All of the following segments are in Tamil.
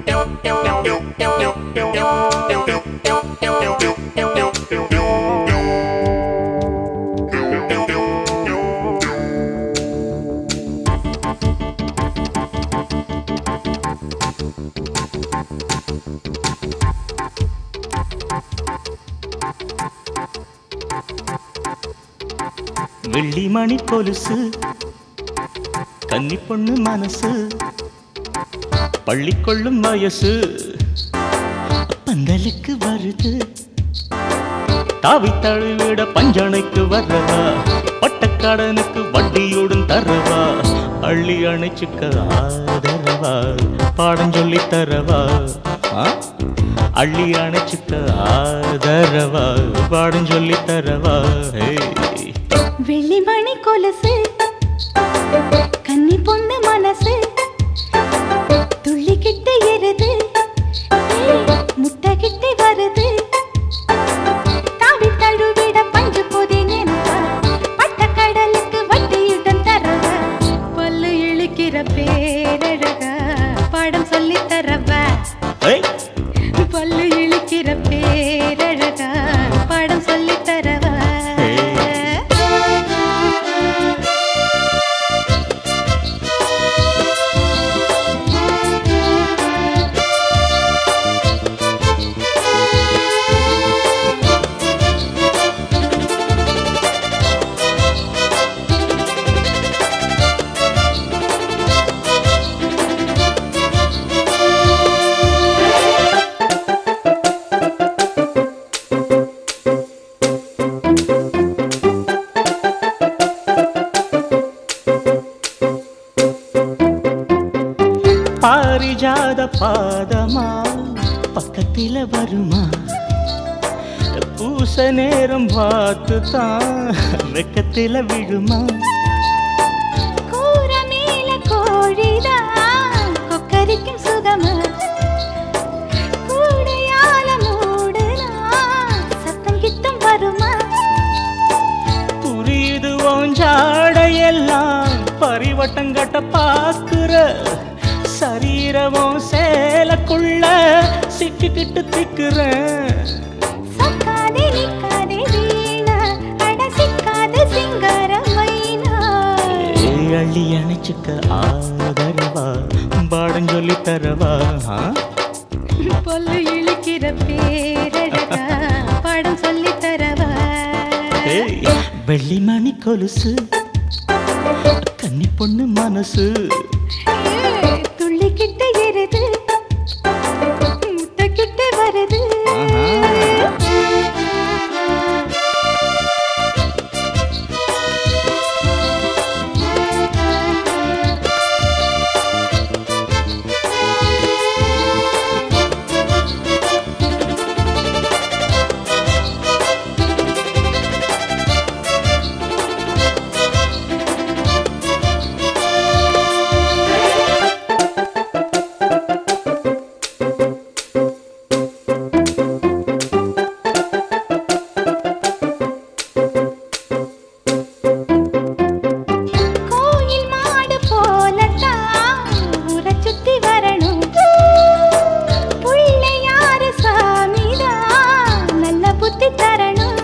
வெள்ளிமணி கொலுசு கன்னி பொண்ணு மனசு பள்ளி கொள்ளும் வயசு பந்தலுக்கு வருது தாவி தழுவிட பஞ்சனைக்கு வரவா பட்டக்கடனுக்கு வட்டியோடும் தரவா அள்ளி அணைச்சுக்க ஆதரவா பாடம் சொல்லி தரவா ஆ? அள்ளி அணைச்சுக்க ஆதரவா பாடம் சொல்லி தரவா ஹே வெள்ளிமணி கொலுசு கன்னி பொண்ணு மனசு துள்ளிக்கிட்டு எருது முட்டகிட்டு வருது தாவி தழுவிட பஞ்சு போதே நினைப்பா பட்ட கடலுக்கு வட்டியுடன் தரவா பல்லு இழுக்கிற பேரழகா பாடம் சொல்லி தரவா ஏய் பல்லு இழுக்கிற பேரழகா பாடம் சொல்லி தரவா பாரிஜாத பாதமா பக்கத்தில வருமா பூச நேரம் பார்த்து தான் வெக்கத்தில விழுமா கூர மேல கோழிதான் கொக்கரிக்கும் சுகமா கூடையால மூடுனா சத்தம் கித்தம் வருமா புரியுது ஓஞ்சாடையெல்லாம் பரிவட்டம் கட்ட பாக்குற சரீரமும் சேலக்குள்ள சிக்கிக்கிட்டு திக்குறேன் சக்காதே நிக்காதே வீணா அட சிக்காத சிங்கார மைனா ஏய், அள்ளி அணைச்சுக்க ஆதரவா பாடம் சொல்லி தரவா ஆ? பொல்லு இழுக்கிற பேரழகா பாடம் சொல்லி தரவா ஏய், வெள்ளிமணி கொலுசு கன்னி பொண்ணு மனசு ஏய், துள்ளிக்கிட்டு எருது முட்டைக்கிட்டு வருது கோயில் மாடு போலத்தான் ஊரை சுத்தி வரணும் பிள்ளையாரு சாமிதான் நல்ல புத்தி தரணும்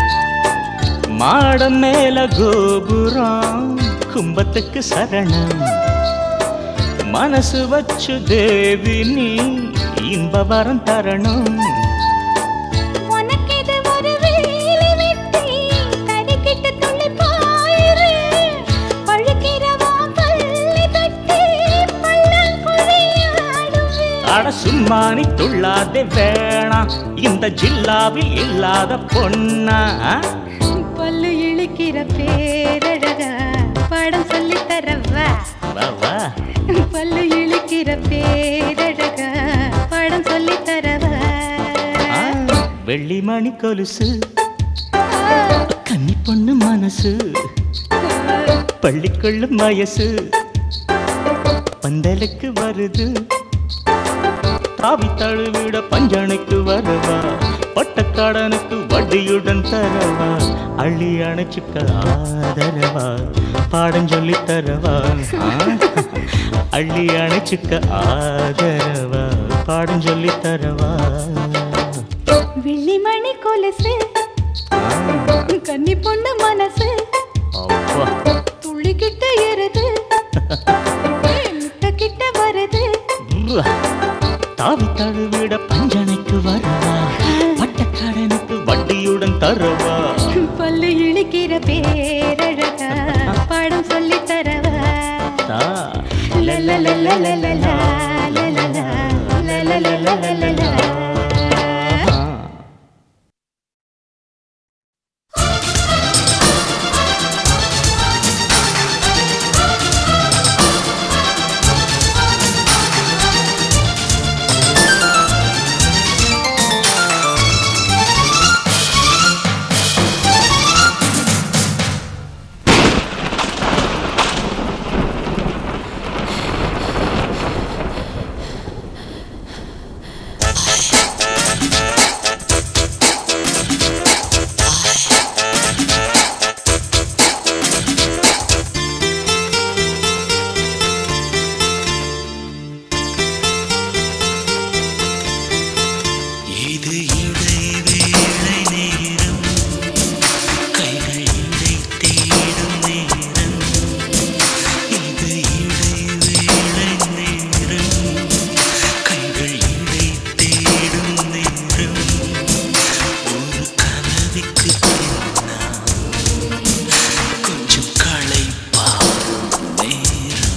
மாடம் மேல கோபுரம் கும்பத்துக்கு சரணம் மனசு வச்சு தேவி நீ இன்ப வரம் தரணும் உனக்கு இது ஒரு வேலை வெட்டி தடிக்கிட்டு துள்ளி பாயிரு பழுக்கிறவா பள்ளி தட்டி பள்ளம் குழியாடுவேன் அட சும்மா நீ துள்ளாதே வேணாம் இந்த ஜில்லாவில் இல்லாத பொண்ணா ஆ? பல்லு இழுக்கிற பேரழகா பாடம் சொல்லி தரவா வா வா பல்லு இழுக்கிற பேரழகா பாடம் சொல்லி தரவா ஆ, வெள்ளிமணி கொலுசு கன்னி பொண்ணு மனசு பள்ளிக்கொள்ளும் வயசு பந்தலுக்கு வருது தாவி தழுவிட பஞ்சனைக்கு வரவா பட்டக்காடனுக்கு வட்டியுடன் தரவா அள்ளி அணைச்சுக்க ஆதரவா பாடம் சொல்லி தரவா ஆ? அள்ளி அணைச்சுக்க ஆதரவா பாடம் சொல்லி தரவா வெள்ளிமணி கொலுசு கன்னி பொண்ணு மனசு அப்பா துள்ளிக்கிட்ட எருது முட்ட கிட்ட வருது உவ்வா. தாவி தழுவிட பஞ்சனைக்கு வரவா பட்டக்காரனுக்கு வட்டியுடன் தரவா பல்லு இழிக்கிற பேரழகா பாடம் சொல்லி தரவா தா. லலலலலலலா, லலலா, லலலலலலலா. ஆ. இது இடைவேளை நேரம் கைகள் இடை தேடும் நேரம் இது இடைவேளை நேரம் கைகள் இடை தேடும் நேரம் ஒரு கனவிக்கு பின்னால் கொஞ்சம் களைப்பாடும் நேரம்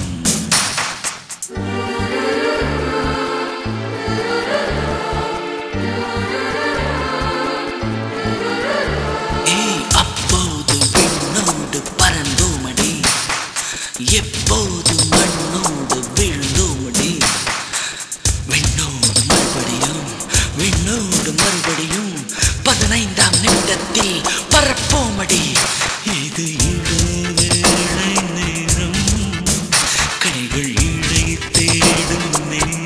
ஏய் அப்போது விண்ணோடு பறந்தோமடி எப்போது மண்ணோடு விழுந்தோமடி விண்ணோடு மறுபடியும் விண்ணோடு மறுபடியும் பதினைந்தாம் நிமிடத்தில் பறப்போமடி இது இடைவேளை நேரம் கைகள் இடை தேடும் நேரம்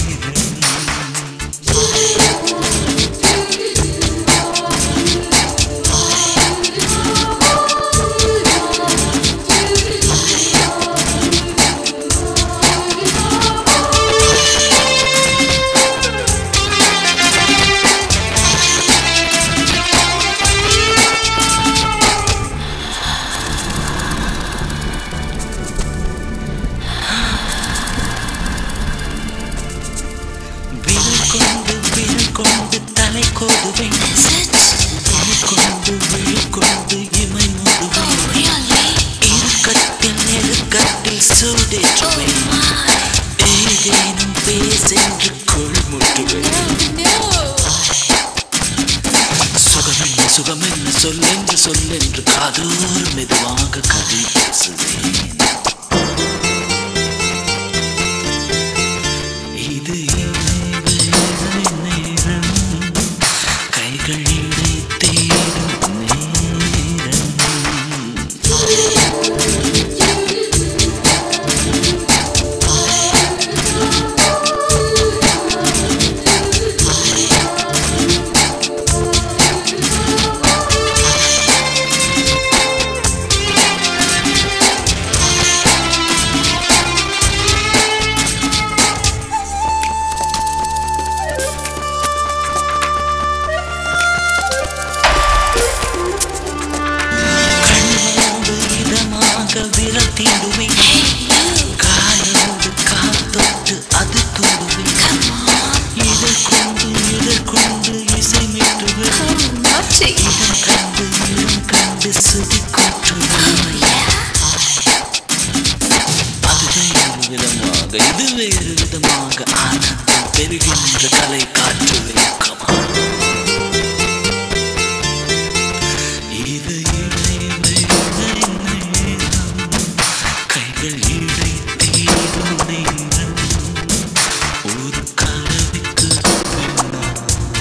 விரல் கொண்டு விரல் கொண்டு தலை கோதுவேன் விழி கொண்டு விழி கொண்டு இமை மூடுவேன் இறுக்கத்தில் நெருக்கத்தில் சூடேற்றுவேன் ஏதேனும் பேசென்று கொள்முட்டுவேன் சுகமென்ன சுகமென்ன சொல்லென்று சொல்லென்று காதோர் மெதுவாக கதை பேசுவேன் இது இடைவேளை நேரம் கைகள் இடை தேடும் நேரம் கண்ணோடு இதமாக விரல் தீண்டுவேன் காலோடு காத்தொட்டு அது தூடுவேன் இதழ் கொண்டு இதழ் கொண்டு இசை மீட்டுவேன் இடம் கண்டு இடம் கண்டு சுதி கூற்றுவேன் அது வேறு விதமாக இது வேறு விதமாக ஆனந்தம் பெறுகின்ற கலை காற்றுவேன் கமான் இது இடைவேளை நேரம் கைகள் இடை தேடும் நேரம் ஒரு கனவுக்கு பின்னால்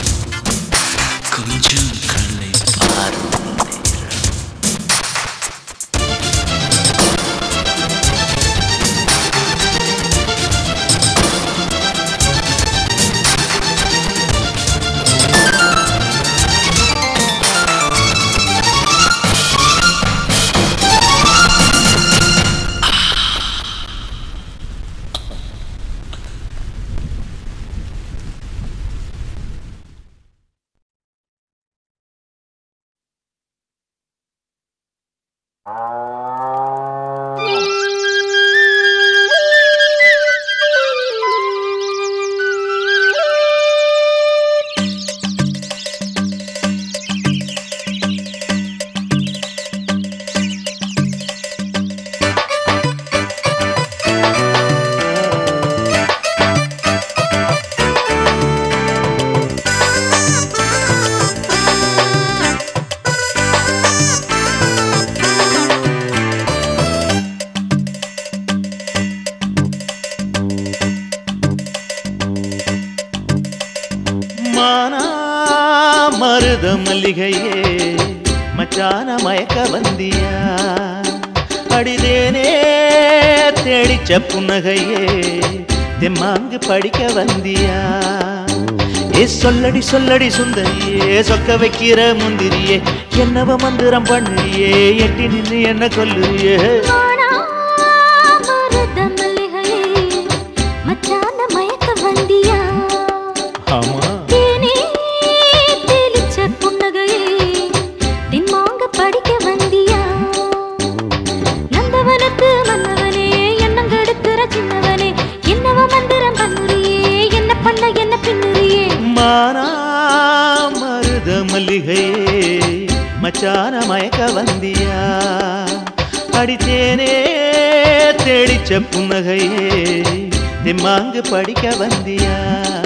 கொஞ்சம் கலை பாரும் நேரம் ஆ மானா மருத மல்லிகையே மச்சான மயக்க வந்தியா அடிதேனே தேடிச்ச புன்னகையே தெம்மாங்கு படிக்க வந்தியா ஏ சொல்லடி சொல்லடி சுந்தரியே சொக்க வைக்கிற முந்திரியே என்னவ மந்திரம் பண்ணுறியே எட்டி நின்று என்ன கொல்லுறியே மானா மருத மல்லிகையே மச்சான மயக்க வந்தியா ஆமா தேனே தெளிச்ச புன்னகையே தென்மாங்க படிக்க வந்தியா நந்தவனத்து மன்னவனே எண்ணங்கெடுக்கிற சின்னவனே என்னவ மந்திரம் பண்ணுறியே என்ன பண்ண என்ன பின்னுறியே மானா மருத மல்லிகையே மச்சான மயக்க வந்தியா அடித்தேனே தேடிச்ச புன்னகையே திம்மாங்கு படிக்க வந்தியா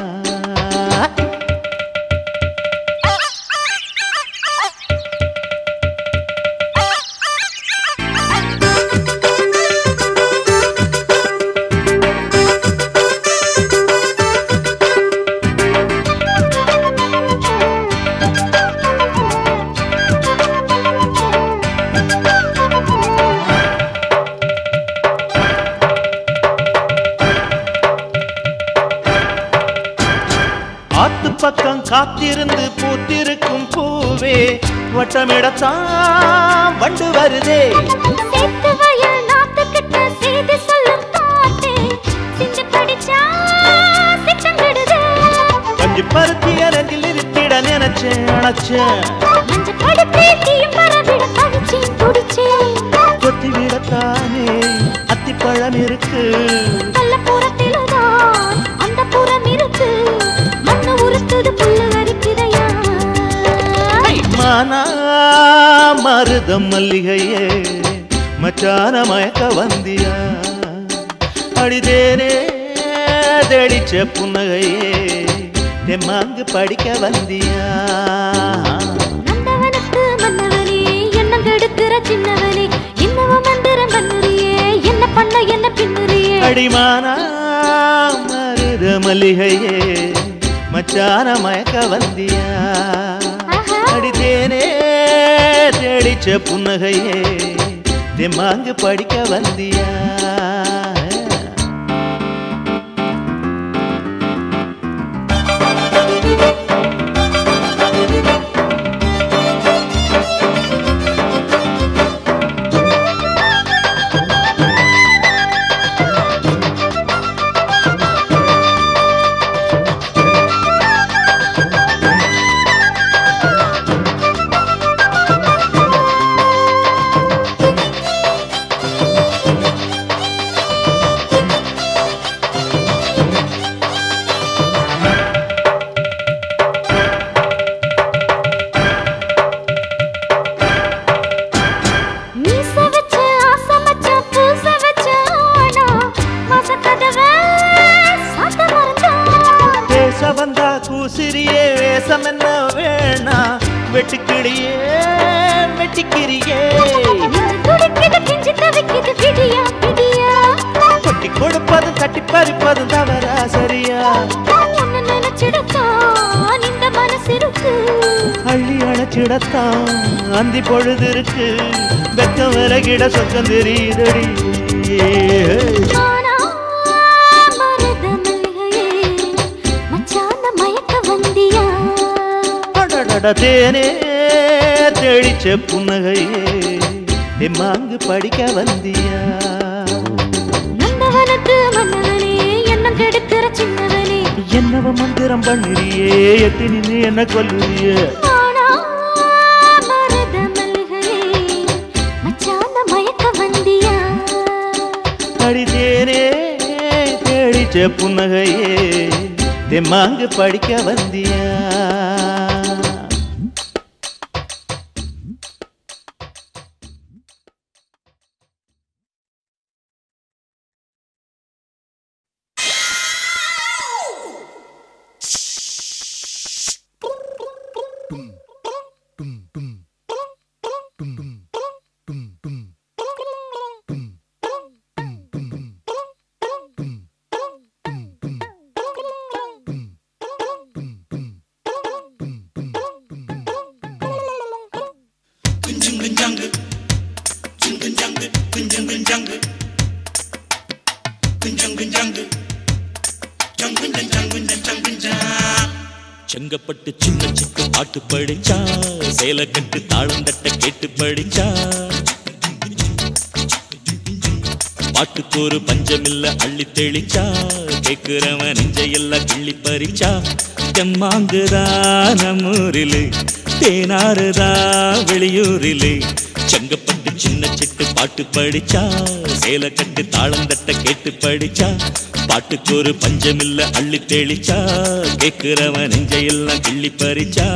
ஆத்து பக்கம் காத்திருந்து பூத்திருக்கும் பூவே வட்டமிடத்தான் வண்டு வருதே சேத்து வயல் நாத்துக்கிட்ட செய்தி சொல்லும் காத்தே சிந்து படிச்சா சிச்சங்கிடுது கொஞ்சு பருத்தி அரங்கில் இருத்திட நினைச்சேன் அணைச்சேன் மஞ்ச படுத்தே தீயும் பரவிட தவிச்சேன் துடிச்சேன் கொத்தி விடத்தானே அத்திப்பழம் இருக்கு நல்ல புறத்திலுதான் அந்த புறம் இருக்கு மண்ணு உருத்துது புல்லு வரிக்குதையா மானா மருதம் மல்லிகையே மச்சான மயக்க வந்தியா அடிதேனே தெளிச்ச புன்னகையே தெம்மாங்கு படிக்க வந்தியா நந்தவனத்து மன்னவனே எண்ணம் கெடுக்கிற சின்னவனே என்னவ மந்திரம் பண்ணுறியே என்ன பண்ண என்ன பின்னுறியே அடிமானா மருத மல்லிகையே மச்சான மயக்க வந்தியா ஆஹா. அடித்தேனே தெளிச்ச புன்னகையே தெம்மாங்கு படிக்க வந்தியா மீச வச்ச ஆசை மச்ச பூச வச்ச ஆனா மசக்கதவ சாத்த மறந்தான் பேச வந்தா கூசிரியே வேஷம் என்ன வேணா வெட்டுக்கிளியே வெட்டிக்கிறியே நெஞ்சு துடிக்குது கெஞ்சி தவிக்குது விடியா விடியா கொட்டி கொடுப்பதும் தட்டி பறிப்பதும் தவறா சரியா உன்னை நினைச்சிடத்தான் இந்த மனசு இருக்கு அள்ளி அணைச்சிடத்தான் அந்தி பொழுது இருக்கு வெக்கம் விலகிட சொக்கம் தெரியுதடி ஆனா மருத மல்லிகையே மச்சான மயக்க வந்தியா அடடட தேனே தெளிச்ச புன்னகையே எம்மாங்கு படிக்க வந்தியா நந்தவனத்து மன்னவனே எண்ணம் கெடுக்கிற சின்னவனே என்னவ மந்திரம் பண்ணுறியே எட்டி நின்று என்ன கொல்லுறியே ஆனா மருத மல்லிகையே மச்சான புன்னகையே தெம்மாங்கு படிக்க வந்தியா செங்கப்பட்டு சின்ன சிட்டு பாட்டு படிச்சா சேலை கட்டு தாளம் தட்ட கேட்டு படிச்சா பாட்டுக்கு ஒரு பஞ்சமில்ல அள்ளி தெளிச்சா கேக்குறவன் நெஞ்சையெல்லாம் கிள்ளி பறிச்சா தெம்மாங்குதா நம்மூரிலே தேனாறுதா வெளியூரிலே செங்கப்பட்டு சின்ன சிட்டு பாட்டு படிச்சா சேலை கட்டு தாளம் தட்ட கேட்டு படிச்சா பாட்டுக்கு ஒரு பஞ்சமில்ல அள்ளி தெளிச்சா கேக்குறவன் நெஞ்சையெல்லாம் கிள்ளி பறிச்சா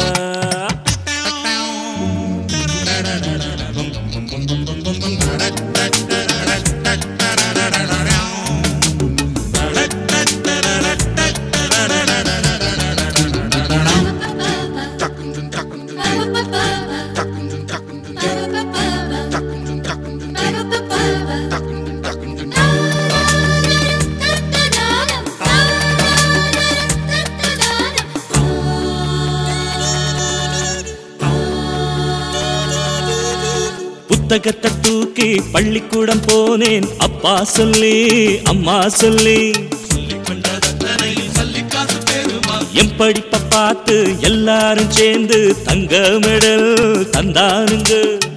புத்தகத்தை தூக்கி பள்ளிக்கூடம் போனேன் அப்பா சொல்லி அம்மா சொல்லி என் படிப்பை பார்த்து எல்லாரும் சேர்ந்து தங்க மெடல் தந்தானுங்க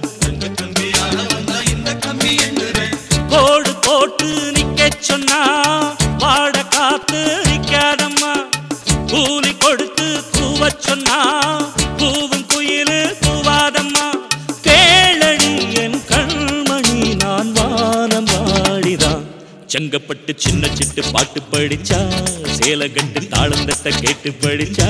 கோடு போட்டு நிக்க சொன்னா வாட காத்து நிக்காதம்மா கூலி கொடுத்து கூவ சொன்னா கூவும் குயிலு கூவாதம்மா கேளடி என் கண்மணி நான் வானம் வாடிதான் செங்கப்பட்டு சின்ன சிட்டு பாட்டு படிச்சா சேலை கட்டு தாளம் தட்ட கேட்டு படிச்சா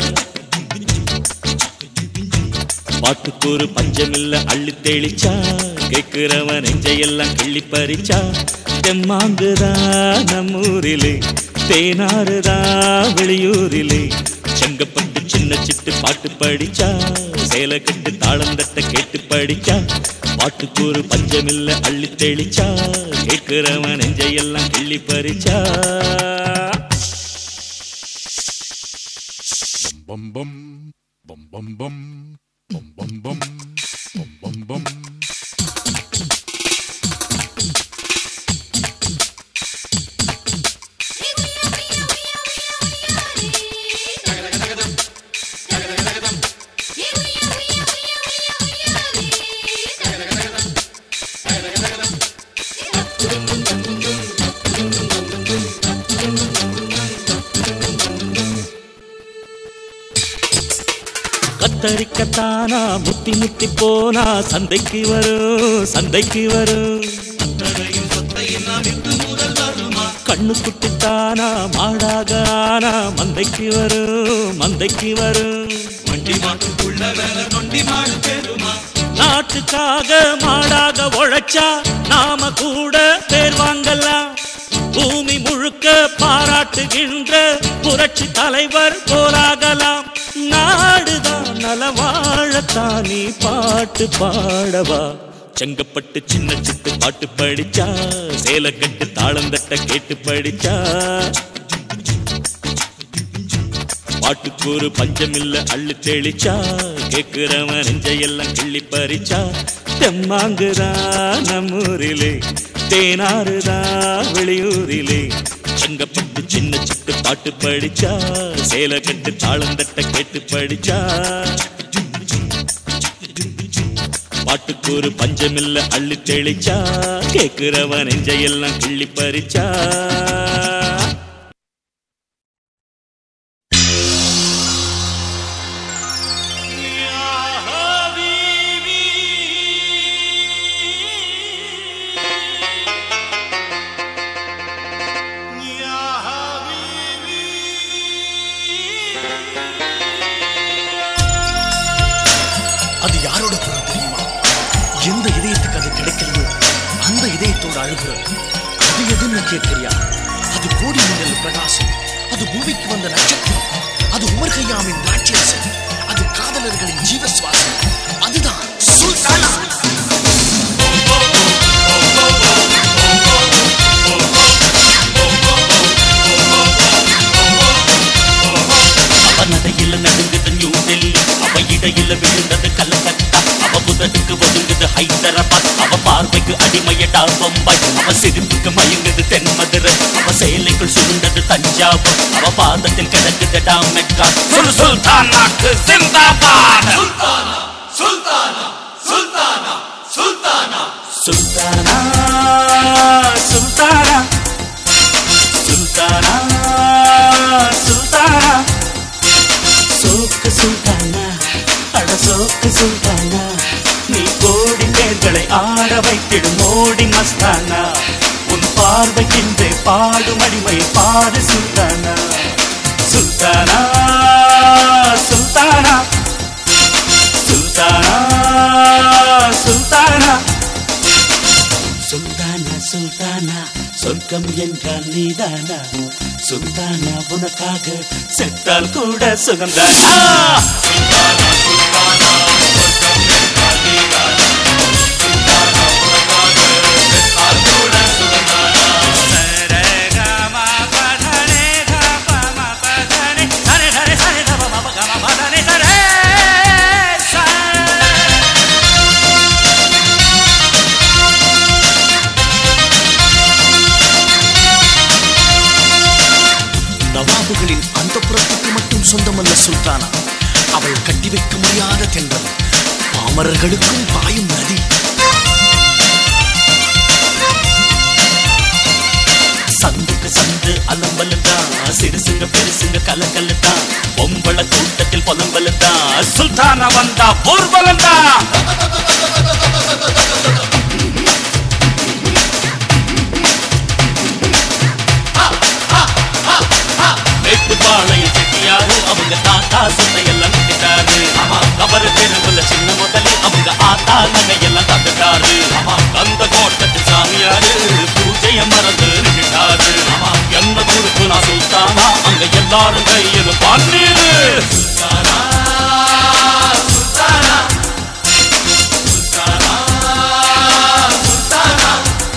பாட்டுக்கு ஒரு பஞ்சமில்ல அள்ளி தெளிச்சா கேக்குறவன் நெஞ்சையெல்லாம் கிள்ளி பறிச்சா தெம்மாங்குதா நம்மூரிலே தேனாறுதா வெளியூரிலே செங்கப்பட்டு சின்ன சிட்டு பாட்டு படிச்சா சேலை கட்டு தாளம் தட்ட கேட்டு படிச்சா பாட்டுக்கு ஒரு பஞ்சமில்ல அள்ளி தெளிச்சா கேக்குறவன் நெஞ்சையெல்லாம் கிள்ளி பறிச்சா bum bum bum bum bum bum bum bum bum bum bum கத்தரிக்கத்தானா முத்தி முத்தி போனா சந்தைக்கு வரும் சந்தைக்கு வரும் கண்ணு குட்டித்தானா மாடாக ஆனா மந்தைக்கு வரும் மந்தைக்கு வரும் நாட்டுக்காக மாடாக உழைச்சா நாம கூட பேர் வாங்கலாம் பூமி முழுக்க பாராட்டுகின்ற புரட்சி தலைவர் போராகலாம் நாடுதான் நலவாழத்தான் நீ பாட்டு பாடவா செங்கப்பட்டு சின்ன சிட்டு பாட்டு படிச்சா சேலை கட்டு தாளம் தட்ட கேட்டு படிச்சா பாட்டுக்கு ஒரு பஞ்சமில்ல அள்ளு தெளிச்சா கேக்குறவன் நெஞ்சையெல்லாம் கிள்ளி பறிச்சா தெம்மாங்குதா நம்மூரிலே தேனாறுதா வெளியூரிலே செங்கப்பட்டு சின்ன சிட்டு பாட்டு படிச்சா சேலை கட்டு தாளம் தட்ட கேட்டு படிச்சா பாட்டுக்கு ஒரு பஞ்சமில்ல அள்ளி தெளிச்சா கேக்குறவன் நெஞ்சையெல்லாம் கிள்ளி பறிச்சா Yeah. அது யாரோட குரல் தெரியுமா எந்த இதயத்துக்கு அது கிடைக்கலையோ அந்த இதயத்தோட அழுகுறது அது எதுன்னு கேட்கிறியா அது கோடி மின்னல் பிரகாசம் அது பூமிக்கு வந்த நட்சத்திரம் அது உமர் கையாமின் ராட்சசம் அது காதலர்களின் ஜீவ சுவாசம் அதுதான் சுல்தானா அவனதையில் நடுங்குது நியூ டெல்லி அவ இடையில விழுந்தது கல்லக்கத்தா அவ புதனுக்கு ஒதுங்குது ஹைதராபாத் அவ பார்வைக்கு அடிமையடா பம்பாய் அவ சிரிப்புக்கு மயங்குது தென்மதுரை அவ சேலைக்குள் சுருண்டது தஞ்சாவூர் அவ பாதத்தில் கிடக்குதடா மெக்கா சுல் சுல்தானாக்கு சிந்தாபாத் சுல்தானா சுல்தானா சுல்தானா சுல்தானா சோக்கு சுல்தானா அட சோக்கு சுல்தானா நீ கோடி பேர்களை ஆட வைத்திடும் மோடி மஸ்தானா உன் பார்வைக்கின்றே பாடும் அடிமை பாடு சுல்தானா சுல்தானா சுல்தானா சுல்தானா சுல்தானா சுல்தானா சுல்தானா சொர்க்கம் என்றால் நீதானா சுல்தானா உனக்காக செத்தால் கூட சுகம்தானா நவாபுகளின் அந்த புறத்துக்கு மட்டும் சொந்தமல்ல சுல்தானா அவள் கட்டி வைக்க முடியாத தென்றல் பாமரர்களுக்கும் பாயும் நதி சந்துக்கு சந்து அலம்பலுதான் சிறுசுங்க பெருசுங்க கலக்கல்லுதான் பொம்பள கூட்டத்தில் புலம்பலுதான் சுல்தானா வந்தா ஊர்வலம் தான் மேட்டுப்பாளையம் செட்டியாரு அவங்க தாத்தா சொன்னையெல்லாம் கட்டிட்டாரு கபரு தெருவுல சின்ன முதலி அவங்க ஆத்தா நகையெல்லாம் தந்துட்டாரு கந்த கோட்டத்து சாமியாரு பூஜைய மறந்து நின்றுட்டாரு எந்த குறுக்கு நான் சுல்தானா அங்க எல்லாரும் கையில் பன்னீரு சுல்தானா சுல்தானா சுல்தானா சுல்தானா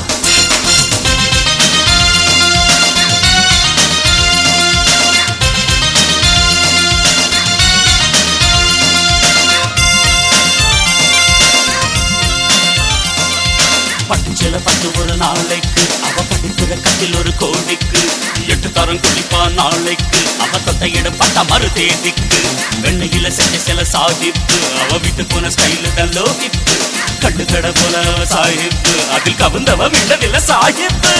பட்டுச்சல பட்டு ஒரு நாளைக்கு அவ படிக்கிற கட்டில் ஒரு கோடிக்கு எட்டு தரம் குளிப்பா நாளைக்கு அவ தொட்டையிடம் பட்ட மறு தேதிக்கு வெண்ணையில செஞ்ச சில சாகிப்பு அவ வீட்டு போன ஸ்டைலு தான் லோகிப்பு கண்டு கட போல அவ சாஹிப்பு அதில் கவுந்தவ விண்டதில்ல சாஹிப்பு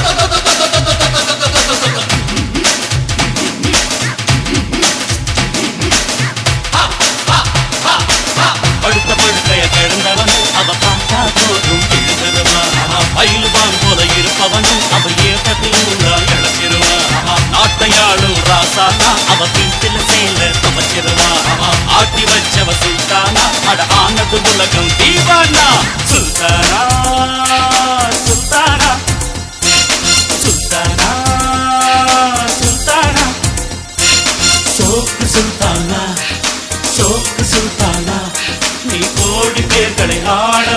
படுத்த படுக்கைய கிடந்தவனும் அவ பார்த்தா போதும் எழுதுறவன் பயிலுவான் போல இருப்பவனும் அவ ஏற்றத்தில் உள்ளால் இழச்சிருவான் நாட்டையாளும் ராசானா அவ வீட்டில சேல துவச்சிருவான் ஆட்டி வச்சவ சுல்தானா அட ஆனது உலகம் தீவானா சுல்தானா சுல்தானா சுல்தானா சுல்தானா சோக்கு சுல்தானா சோக்கு சுல்தானா நீ கோடி பேர்களை ஆட